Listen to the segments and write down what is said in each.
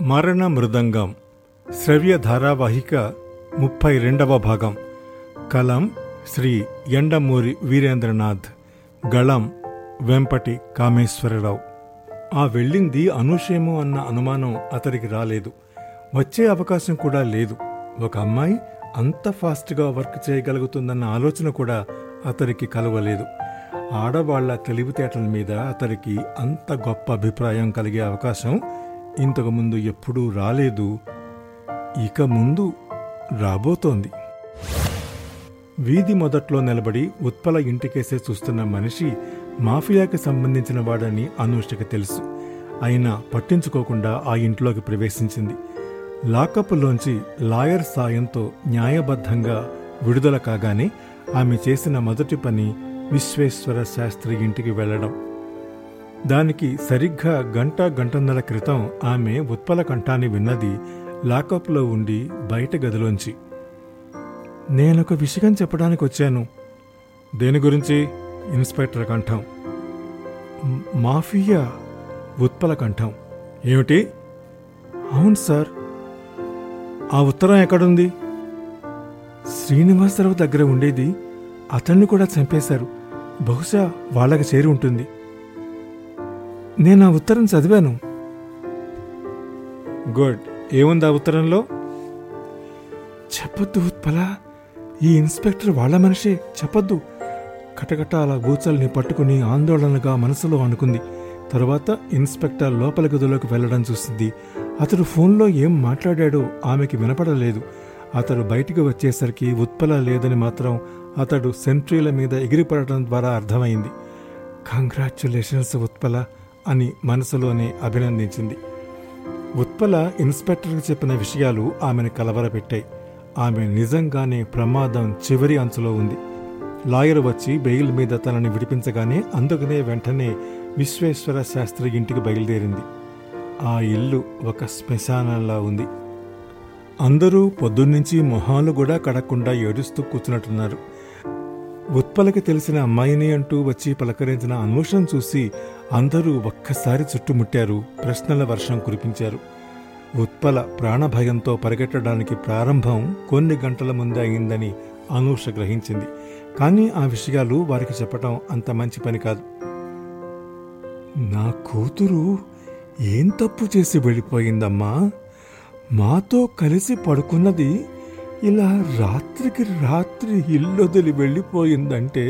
మరణ మృదంగం శ్రవ్య ధారావాహిక ముప్పై రెండవ భాగం కలం శ్రీ ఎండమూరి వీరేంద్రనాథ్ గళం వెంపటి కామేశ్వరరావు ఆ వెళ్ళింది అనూషేమో అన్న అనుమానం అతడికి రాలేదు వచ్చే అవకాశం కూడా లేదు ఒక అమ్మాయి అంత ఫాస్ట్గా వర్క్ చేయగలుగుతుందన్న ఆలోచన కూడా అతడికి కలవలేదు ఆడవాళ్ల తెలివితేటల మీద అతడికి అంత గొప్ప అభిప్రాయం కలిగే అవకాశం ఇంతకు ముందు ఎప్పుడూ రాలేదు ఇక ముందు రాబోతోంది వీధి మొదట్లో నిలబడి ఉత్పల ఇంటికేసే చూస్తున్న మనిషి మాఫియాకి సంబంధించిన వాడని అనూషకి తెలుసు అయినా పట్టించుకోకుండా ఆ ఇంట్లోకి ప్రవేశించింది లాకప్లోంచి లాయర్ సాయంతో న్యాయబద్ధంగా విడుదల కాగానే ఆమె చేసిన మొదటి పని విశ్వేశ్వర శాస్త్రి ఇంటికి వెళ్లడం దానికి సరిగ్గా గంట గంటన్నర క్రితం ఆమె ఉత్పల కంఠాన్ని విన్నది లాకప్లో ఉండి బయట గదిలోంచి నేనొక విషయం చెప్పడానికి వచ్చాను దేని గురించి ఇన్స్పెక్టర్ కంఠం "మ్- మాఫియా ఉత్పల కంఠం ఏమిటి అవును సార్ ఆ ఉత్తరం ఎక్కడుంది శ్రీనివాసరావు దగ్గర ఉండేది అతన్ని కూడా చంపేశారు బహుశా వాళ్ళకి చేరి ఉంటుంది నేను ఆ ఉత్తరం చదివాను గుడ్ ఏముంది ఆ ఉత్తరంలో చెప్పొద్దు ఉత్పల ఈ ఇన్స్పెక్టర్ వాళ్ళ మనిషే చెప్పొద్దు కటకట అలా గూచల్ని పట్టుకుని ఆందోళనగా మనసులో అనుకుంది తరువాత ఇన్స్పెక్టర్ లోపల గదిలోకి వెళ్లడం చూసింది అతడు ఫోన్లో ఏం మాట్లాడాడో ఆమెకి వినపడలేదు అతడు బయటికి వచ్చేసరికి ఉత్పల లేదని మాత్రం అతడు సెంట్రీల మీద ఎగిరిపడటం ద్వారా అర్థమైంది కంగ్రాచ్యులేషన్స్ ఉత్పల అని మనసులోనే అభినందించింది ఉత్పల ఇన్స్పెక్టర్కి చెప్పిన విషయాలు ఆమెను కలవరపెట్టాయి ఆమె నిజంగానే ప్రమాదం చివరి అంచులో ఉంది లాయర్ వచ్చి బెయిల్ మీద తనని విడిపించగానే అందుకనే వెంటనే విశ్వేశ్వర శాస్త్రి ఇంటికి బయలుదేరింది ఆ ఇల్లు ఒక శ్మశానంలా ఉంది అందరూ పొద్దున్నుంచి మొహాలు కూడా కడకుండా ఏడుస్తూ కూర్చున్నట్టున్నారు ఉత్పలకి తెలిసిన అమ్మాయిని అంటూ వచ్చి పలకరించిన అనూషం చూసి అందరూ ఒక్కసారి చుట్టుముట్టారు ప్రశ్నల వర్షం కురిపించారు ఉత్పల ప్రాణభయంతో పరిగెట్టడానికి ప్రారంభం కొన్ని గంటల ముందే అయిందని అనూష గ్రహించింది కానీ ఆ విషయాలు వారికి చెప్పటం అంత మంచి పని కాదు నా కూతురు ఏం తప్పు చేసి వెళ్ళిపోయిందమ్మా మాతో కలిసి పడుకున్నది ఇలా రాత్రికి రాత్రి ఇల్లొదిలి వెళ్ళిపోయిందంటే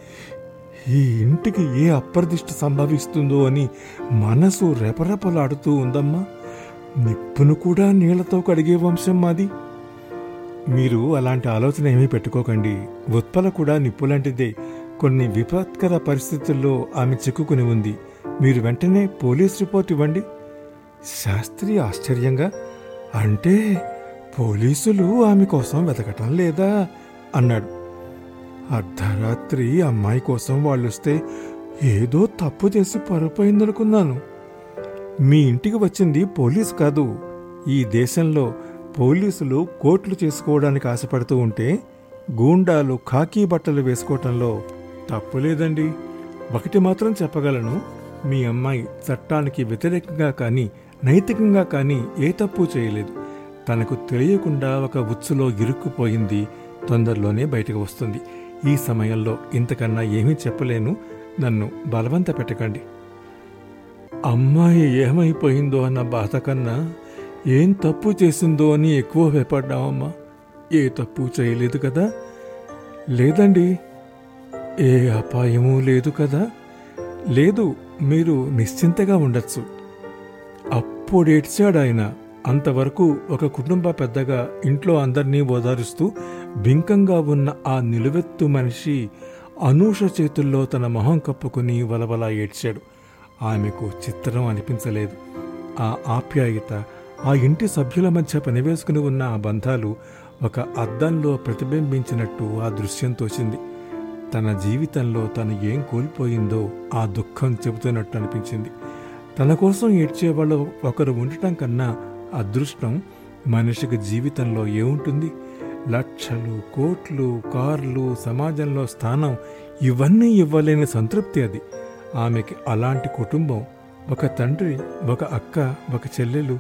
ఈ ఇంటికి ఏ అప్రదిష్ట సంభవిస్తుందో అని మనసు రెపరెపలాడుతూ ఉందమ్మా నిప్పును కూడా నీళ్లతో కడిగే వంశం మాది మీరు అలాంటి ఆలోచన ఏమీ పెట్టుకోకండి ఉత్పల కూడా నిప్పులాంటిదే కొన్ని విపత్కర పరిస్థితుల్లో ఆమె చిక్కుకుని ఉంది మీరు వెంటనే పోలీస్ రిపోర్ట్ ఇవ్వండి శాస్త్రి ఆశ్చర్యంగా అంటే పోలీసులు ఆమె కోసం వెతకటం లేదా అన్నాడు అర్ధరాత్రి అమ్మాయి కోసం వాళ్ళొస్తే ఏదో తప్పు చేసి పొరపోయిందనుకున్నాను మీ ఇంటికి వచ్చింది పోలీసు కాదు ఈ దేశంలో పోలీసులు కోట్లు చేసుకోవడానికి ఆశపడుతూ ఉంటే గూండాలు ఖాకీ బట్టలు వేసుకోవటంలో తప్పులేదండి ఒకటి మాత్రం చెప్పగలను మీ అమ్మాయి చట్టానికి వ్యతిరేకంగా కానీ నైతికంగా కానీ ఏ తప్పు చేయలేదు తనకు తెలియకుండా ఒక ఉచ్చులో ఇరుక్కుపోయింది తొందరలోనే బయటకు వస్తుంది ఈ సమయంలో ఇంతకన్నా ఏమీ చెప్పలేను నన్ను బలవంత పెట్టకండి అమ్మాయి ఏమైపోయిందో అన్న బాధ కన్నా ఏం తప్పు చేసిందో అని ఎక్కువ భయపడ్డామమ్మా ఏ తప్పు చేయలేదు కదా లేదండి ఏ అపాయమూ లేదు కదా లేదు మీరు నిశ్చింతగా ఉండొచ్చు అప్పుడేడ్చాడు ఆయన అంతవరకు ఒక కుటుంబ పెద్దగా ఇంట్లో అందర్నీ ఓదారుస్తూ బింకంగా ఉన్న ఆ నిలువెత్తు మనిషి అనూష చేతుల్లో తన మొహం కప్పుకుని వలవలా ఏడ్చాడు ఆమెకు చిత్రం అనిపించలేదు ఆ ఆప్యాయత ఆ ఇంటి సభ్యుల మధ్య పనివేసుకుని ఉన్న ఆ బంధాలు ఒక అద్దంలో ప్రతిబింబించినట్టు ఆ దృశ్యం తోచింది తన జీవితంలో తను ఏం కోల్పోయిందో ఆ దుఃఖం చెబుతున్నట్టు అనిపించింది తన కోసం ఏడ్చేవాళ్ళు ఒకరు ఉండటం కన్నా అదృష్టం మనిషికి జీవితంలో ఏముంటుంది లక్షలు కోట్లు కార్లు సమాజంలో స్థానం ఇవన్నీ ఇవ్వలేని సంతృప్తి అది ఆమెకి అలాంటి కుటుంబం ఒక తండ్రి ఒక అక్క ఒక చెల్లెలు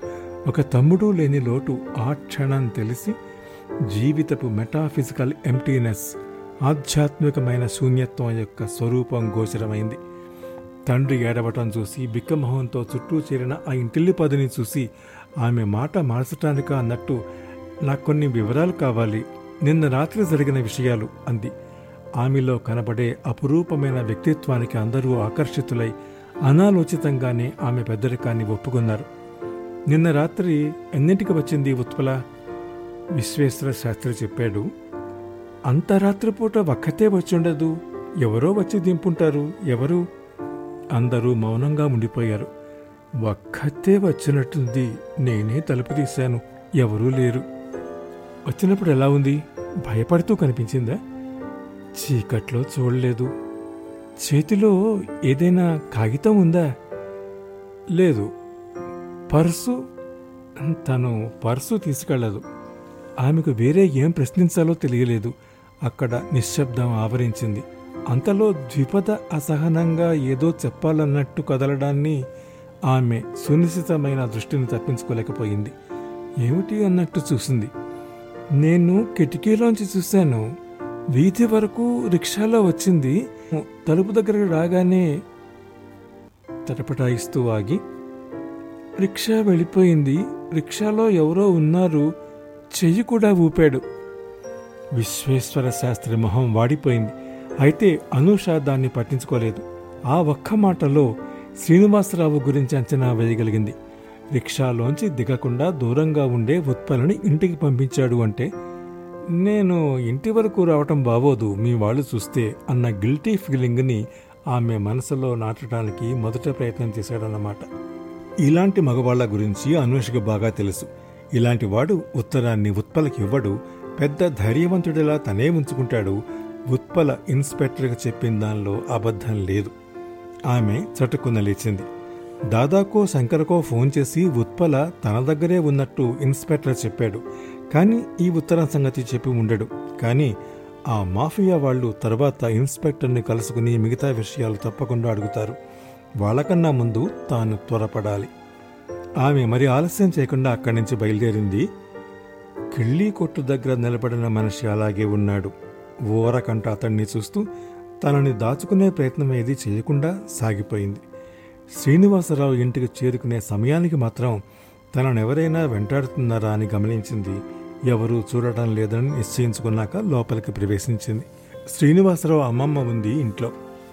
ఒక తమ్ముడు లేని లోటు ఆ క్షణం తెలిసి జీవితపు మెటాఫిజికల్ ఎంటీనెస్ ఆధ్యాత్మికమైన శూన్యత్వం యొక్క స్వరూపం గోచరమైంది తండ్రి ఏడవటం చూసి బిక్కమొహంతో చుట్టూ చేరిన ఆ ఇంటిల్లి పదిని చూసి ఆమె మాట మార్చటానిక అన్నట్టు నాకు కొన్ని వివరాలు కావాలి నిన్న రాత్రి జరిగిన విషయాలు అంది ఆమెలో కనబడే అపురూపమైన వ్యక్తిత్వానికి అందరూ ఆకర్షితులై అనాలోచితంగానే ఆమె పెద్దరికాన్ని ఒప్పుకున్నారు నిన్న రాత్రి ఎన్నింటికి వచ్చింది ఉత్పల విశ్వేశ్వర శాస్త్రి చెప్పాడు అంత రాత్రిపూట ఒక్కతే వచ్చుండదు ఎవరో వచ్చి దింపుంటారు ఎవరు అందరూ మౌనంగా ఉండిపోయారు ఒక్కతే వచ్చినట్టుంది నేనే తలుపు తీశాను ఎవరూ లేరు వచ్చినప్పుడు ఎలా ఉంది భయపడుతూ కనిపించిందా చీకట్లో చూడలేదు చేతిలో ఏదైనా కాగితం ఉందా లేదు పర్సు తను పర్సు తీసుకెళ్లదు ఆమెకు వేరే ఏం ప్రశ్నించాలో తెలియలేదు అక్కడ నిశ్శబ్దం ఆవరించింది అంతలో ద్విపద అసహనంగా ఏదో చెప్పాలన్నట్టు కదలడాన్ని ఆమె సునిశ్చితమైన దృష్టిని తప్పించుకోలేకపోయింది ఏమిటి అన్నట్టు చూసింది నేను కిటికీలోంచి చూశాను వీధి వరకు రిక్షాలో వచ్చింది తలుపు దగ్గరకు రాగానే తటపటాయిస్తూ ఆగి రిక్షా వెళ్ళిపోయింది రిక్షాలో ఎవరో ఉన్నారు చెయ్యి కూడా ఊపాడు విశ్వేశ్వర శాస్త్రి మొహం వాడిపోయింది అయితే అనూష దాన్ని పట్టించుకోలేదు ఆ ఒక్క మాటలో శ్రీనివాసరావు గురించి అంచనా వేయగలిగింది రిక్షాలోంచి దిగకుండా దూరంగా ఉండే ఉత్పలని ఇంటికి పంపించాడు అంటే నేను ఇంటి వరకు రావటం బావోదు మీ వాళ్ళు చూస్తే అన్న గిల్టీ ఫీలింగ్ని ఆమె మనసులో నాటడానికి మొదట ప్రయత్నం చేశాడన్నమాట ఇలాంటి మగవాళ్ల గురించి అనూషకు బాగా తెలుసు ఇలాంటి వాడు ఉత్తరాన్ని ఉత్పలకి ఇవ్వడు పెద్ద ధైర్యవంతుడిలా తనే ఉంచుకుంటాడు ఉత్పల ఇన్స్పెక్టర్కి చెప్పిన దానిలో అబద్ధం లేదు ఆమె చటుక్కున లేచింది దాదాకో శంకరకో ఫోన్ చేసి ఉత్పల తన దగ్గరే ఉన్నట్టు ఇన్స్పెక్టర్ చెప్పాడు కానీ ఈ ఉత్తరం సంగతి చెప్పి ఉండడు కానీ ఆ మాఫియా వాళ్ళు తర్వాత ఇన్స్పెక్టర్ని కలుసుకుని మిగతా విషయాలు తప్పకుండా అడుగుతారు వాళ్ళకన్నా ముందు తాను త్వరపడాలి ఆమె మరి ఆలస్యం చేయకుండా అక్కడి నుంచి బయలుదేరింది కిళ్ళీ కొట్టు దగ్గర నిలబడిన మనిషి అలాగే ఉన్నాడు ఓరకంట అతన్ని చూస్తూ తనని దాచుకునే ప్రయత్నం ఏది చేయకుండా సాగిపోయింది శ్రీనివాసరావు ఇంటికి చేరుకునే సమయానికి మాత్రం తననెవరైనా వెంటాడుతున్నారా అని గమనించింది ఎవరూ చూడటం లేదని నిశ్చయించుకున్నాక లోపలికి ప్రవేశించింది శ్రీనివాసరావు అమ్మమ్మ ఉంది ఇంట్లో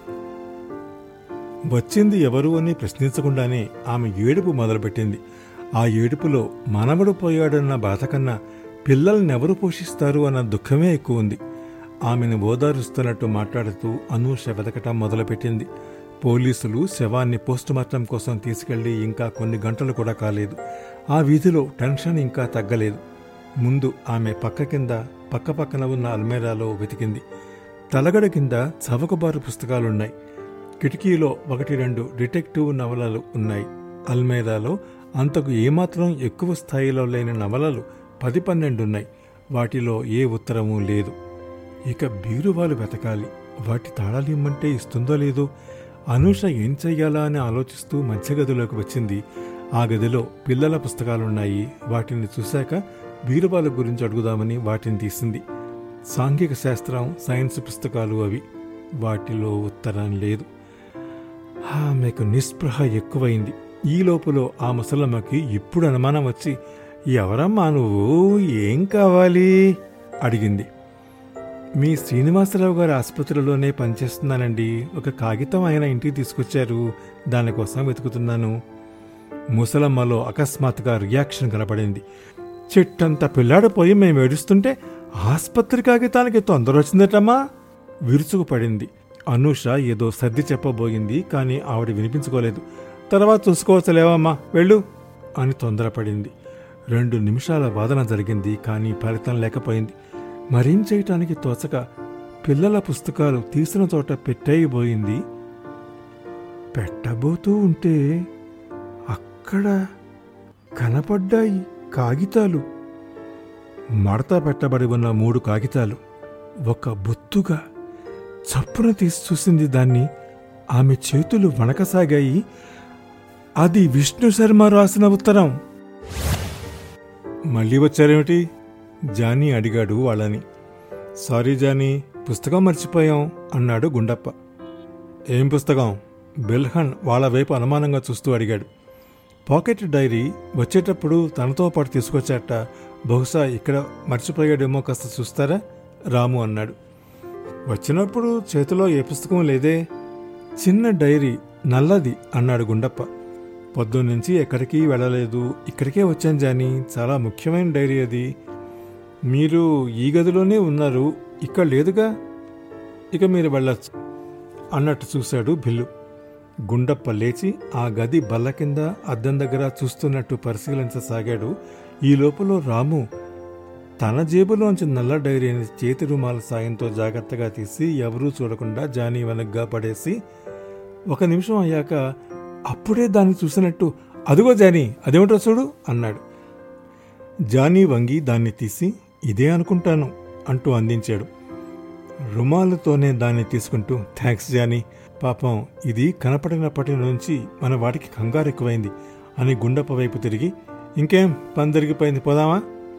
వచ్చింది ఎవరు అని ప్రశ్నించకుండానే ఆమె ఏడుపు మొదలుపెట్టింది ఆ ఏడుపులో మనవడు పోయాడన్న బాధ కన్నా పిల్లల్నెవరు పోషిస్తారు అన్న దుఃఖమే ఎక్కువ ఉంది ఆమెను ఓదారుస్తున్నట్టు మాట్లాడుతూ అనూష వెతకటం మొదలుపెట్టింది పోలీసులు శవాన్ని పోస్టుమార్టం కోసం తీసుకెళ్లి ఇంకా కొన్ని గంటలు కూడా కాలేదు ఆ వీధిలో టెన్షన్ ఇంకా తగ్గలేదు ముందు ఆమె పక్క కింద పక్క పక్కన ఉన్న అల్మేరాలో వెతికింది తలగడ కింద చవకబారు పుస్తకాలున్నాయి కిటికీలో ఒకటి రెండు డిటెక్టివ్ నవలలు ఉన్నాయి అల్మేరాలో అంతకు ఏమాత్రం ఎక్కువ స్థాయిలో లేని నవలలు పది పన్నెండున్నాయి వాటిలో ఏ ఉత్తరమూ లేదు ఇక బీరువాలు వెతకాలి వాటి తాళాలు ఇమ్మంటే ఇస్తుందో లేదో అనూష ఏం చెయ్యాలా అని ఆలోచిస్తూ మధ్య గదిలోకి వచ్చింది ఆ గదిలో పిల్లల పుస్తకాలున్నాయి వాటిని చూశాక బీరువాల గురించి అడుగుదామని వాటిని తీసింది సాంఘిక శాస్త్రం సైన్స్ పుస్తకాలు అవి వాటిలో ఉత్తరం లేదు ఆమెకు నిస్పృహ ఎక్కువైంది ఈ లోపల ఆ ముసలమ్మకి ఇప్పుడు అనుమానం వచ్చి ఎవరమ్మా నువ్వు ఏం కావాలి అడిగింది మీ శ్రీనివాసరావు గారి ఆసుపత్రిలోనే పనిచేస్తున్నానండి ఒక కాగితం ఆయన ఇంటికి తీసుకొచ్చారు దానికోసం వెతుకుతున్నాను ముసలమ్మలో అకస్మాత్తుగా రియాక్షన్ కనపడింది చెట్టంతా పిల్లాడిపోయి మేము ఏడుస్తుంటే ఆసుపత్రి కాగితానికి తొందర వచ్చిందటమ్మా విరుచుకుపడింది అనూష ఏదో సర్ది చెప్పబోయింది కానీ ఆవిడ వినిపించుకోలేదు తర్వాత చూసుకోవచ్చులేవమ్మా వెళ్ళు అని తొందరపడింది రెండు నిమిషాల వాదన జరిగింది కానీ ఫలితం లేకపోయింది మరేం చేయటానికి తోచక పిల్లల పుస్తకాలు తీసిన చోట పెట్టేయబోయింది పెట్టబోతూ ఉంటే అక్కడ కనపడ్డాయి కాగితాలు మడత పెట్టబడి ఉన్న మూడు కాగితాలు ఒక బొత్తుగా చప్పున తీసి చూసింది దాన్ని ఆమె చేతులు వణకసాగాయి అది విష్ణు శర్మ రాసిన ఉత్తరం మళ్ళీ వచ్చారేమిటి జానీ అడిగాడు వాళ్ళని సారీ జానీ పుస్తకం మర్చిపోయాం అన్నాడు గుండప్ప ఏం పుస్తకం బెల్హన్ వాళ్ళ వైపు అనుమానంగా చూస్తూ అడిగాడు పాకెట్ డైరీ వచ్చేటప్పుడు తనతో పాటు తీసుకొచ్చాట బహుశా ఇక్కడ మర్చిపోయాడేమో కాస్త చూస్తారా రాము అన్నాడు వచ్చినప్పుడు చేతిలో ఏ పుస్తకం లేదే చిన్న డైరీ నల్లది అన్నాడు గుండప్ప పొద్దున్నుంచి ఎక్కడికి వెళ్ళలేదు ఇక్కడికే వచ్చాను జాని చాలా ముఖ్యమైన డైరీ అది మీరు ఈ గదిలోనే ఉన్నారు ఇక్కడ లేదుగా ఇక మీరు వెళ్ళొచ్చు అన్నట్టు చూశాడు బిల్లు గుండప్ప లేచి ఆ గది బల్ల కింద అద్దం దగ్గర చూస్తున్నట్టు పరిశీలించసాగాడు ఈ లోపల రాము తన జేబులోంచి నల్ల డైరీని చేతి రుమాల సాయంతో జాగ్రత్తగా తీసి ఎవరూ చూడకుండా జానీ వెనగ్గా పడేసి ఒక నిమిషం అయ్యాక అప్పుడే దాన్ని చూసినట్టు అదిగో జానీ అదేమిటో చూడు అన్నాడు జానీ వంగి దాన్ని తీసి ఇదే అనుకుంటాను అంటూ అందించాడు రుమాలతోనే దాన్ని తీసుకుంటూ థ్యాంక్స్ జానీ పాపం ఇది కనపడినప్పటి నుంచి మన వాటికి కంగారు ఎక్కువైంది అని గుండప్ప వైపు తిరిగి ఇంకేం పని జరిగిపోయింది పోదామా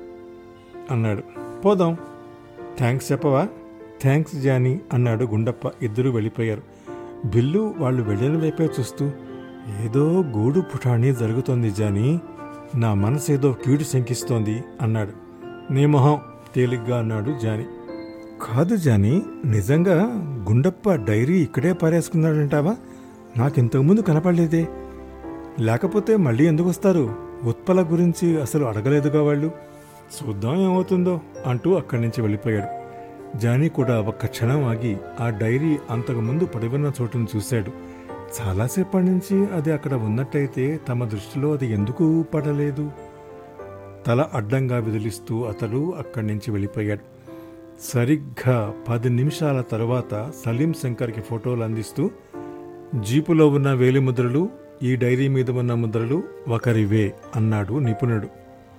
అన్నాడు పోదాం థ్యాంక్స్ చెప్పవా థ్యాంక్స్ జానీ అన్నాడు గుండప్ప ఇద్దరూ వెళ్ళిపోయారు బిల్లు వాళ్ళు వెళ్ళిన వైపే చూస్తూ ఏదో గూడు పుటాణి జరుగుతోంది జానీ నా మనసేదో కీడు శంకిస్తోంది అన్నాడు నీ మొహం తేలిగ్గా అన్నాడు జానీ కాదు జానీ నిజంగా గుండప్ప డైరీ ఇక్కడే పారేసుకున్నాడంటావా నాకింతకుముందు కనపడలేదే లేకపోతే మళ్ళీ ఎందుకు వస్తారు ఉత్పల గురించి అసలు అడగలేదుగా వాళ్ళు చూద్దాం ఏమవుతుందో అంటూ అక్కడి నుంచి వెళ్ళిపోయాడు జానీ కూడా ఒక్క క్షణం ఆగి ఆ డైరీ అంతకుముందు పడివున్న చోటును చూశాడు చాలాసేపటి నుంచి అది అక్కడ ఉన్నట్టయితే తమ దృష్టిలో అది ఎందుకు పడలేదు తల అడ్డంగా విదిలిస్తూ అతడు అక్కడి నుంచి వెళ్ళిపోయాడు సరిగ్గా పది నిమిషాల తరువాత సలీం శంకర్కి ఫోటోలు అందిస్తూ జీపులో ఉన్న వేలిముద్రలు ఈ డైరీ మీద ఉన్న ముద్రలు ఒకరివే అన్నాడు నిపుణుడు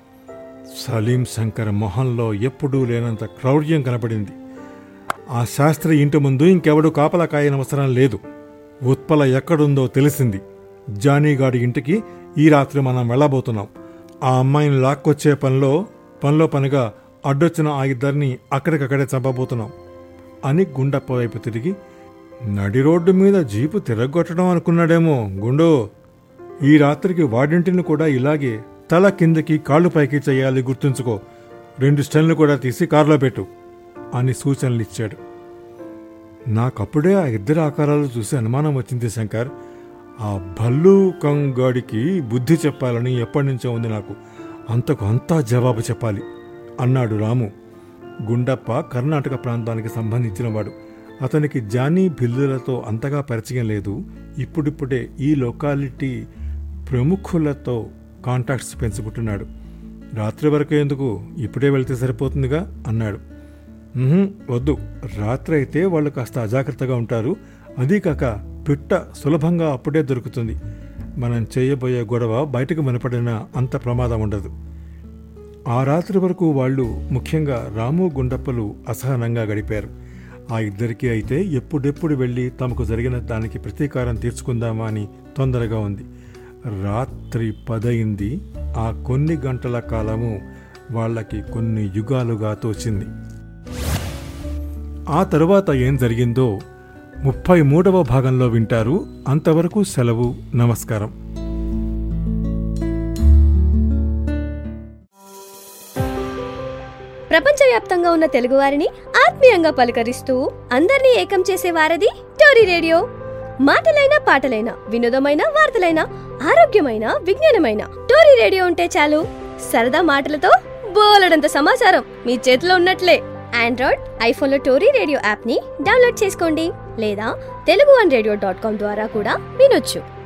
సలీం శంకర్ మొహంలో ఎప్పుడూ లేనంత క్రౌర్యం కనపడింది ఆ శాస్త్రి ఇంటి ముందు ఇంకెవడు కాపలా కాయనవసరం లేదు ఉత్పల ఎక్కడుందో తెలిసింది జానీగాడి ఇంటికి ఈ రాత్రి మనం వెళ్ళబోతున్నాం ఆ అమ్మాయిని లాక్కొచ్చే పనిలో పనిలో పనిగా అడ్డొచ్చిన ఆ ఇద్దరిని అక్కడికక్కడే చంపబోతున్నాం అని గుండప్ప వైపు తిరిగి నడి రోడ్డు మీద జీపు తిరగొట్టడం అనుకున్నాడేమో గుండో ఈ రాత్రికి వాడింటిని కూడా ఇలాగే తల కిందకి కాళ్ళు పైకి చేయాలి గుర్తుంచుకో రెండు స్టెన్లు కూడా తీసి కారులో పెట్టు అని సూచనలు ఇచ్చాడు నాకప్పుడే ఆ ఇద్దరి ఆకారాలు చూసి అనుమానం వచ్చింది శంకర్ ఆ భల్లు కంగాడికి బుద్ధి చెప్పాలని ఎప్పటి నుంచో ఉంది నాకు అంతకు అంతా జవాబు చెప్పాలి అన్నాడు రాము గుండప్ప కర్ణాటక ప్రాంతానికి సంబంధించినవాడు అతనికి జానీ బిల్లులతో అంతగా పరిచయం లేదు ఇప్పుడిప్పుడే ఈ లొకాలిటీ ప్రముఖులతో కాంటాక్ట్స్ పెంచుకుంటున్నాడు రాత్రి వరకు ఎందుకు ఇప్పుడే వెళ్తే సరిపోతుందిగా అన్నాడు "ఉహుం, వద్దు రాత్రి అయితే వాళ్ళు కాస్త అజాగ్రత్తగా ఉంటారు అదీ కాక పిట్ట సులభంగా అప్పుడే దొరుకుతుంది మనం చేయబోయే గొడవ బయటకు వినపడిన అంత ప్రమాదం ఉండదు ఆ రాత్రి వరకు వాళ్ళు ముఖ్యంగా రాము గుండప్పలు అసహనంగా గడిపారు ఆ ఇద్దరికీ అయితే ఎప్పుడెప్పుడు వెళ్ళి తమకు జరిగిన దానికి ప్రతీకారం తీర్చుకుందామా అని తొందరగా ఉంది రాత్రి పదయింది ఆ కొన్ని గంటల కాలము వాళ్ళకి కొన్ని యుగాలుగా తోచింది ఆ తరువాత ఏం జరిగిందో ముప్పై మూడవ భాగంలో వింటారు అంతవరకు సెలవు నమస్కారం ప్రపంచవ్యాప్తంగా ఉన్న తెలుగువారిని ఆత్మీయంగా పలకరిస్తూ అందరినీ ఏకం చేసే వారది టోరీ రేడియో మాటలైన పాటలైన వినోదమైన వార్తలైన ఆరోగ్యమైన విజ్ఞానమైన టోరీ రేడియో ఉంటే చాలు సరదా మాటలతో బోలెడంత సమాచారం మీ చేతిలో ఉన్నట్లే ఆండ్రాయిడ్ ఐఫోన్లో టోరీ రేడియో యాప్ని డౌన్లోడ్ చేసుకోండి లేదా Telugu one radio dot com ద్వారా కూడా వినొచ్చు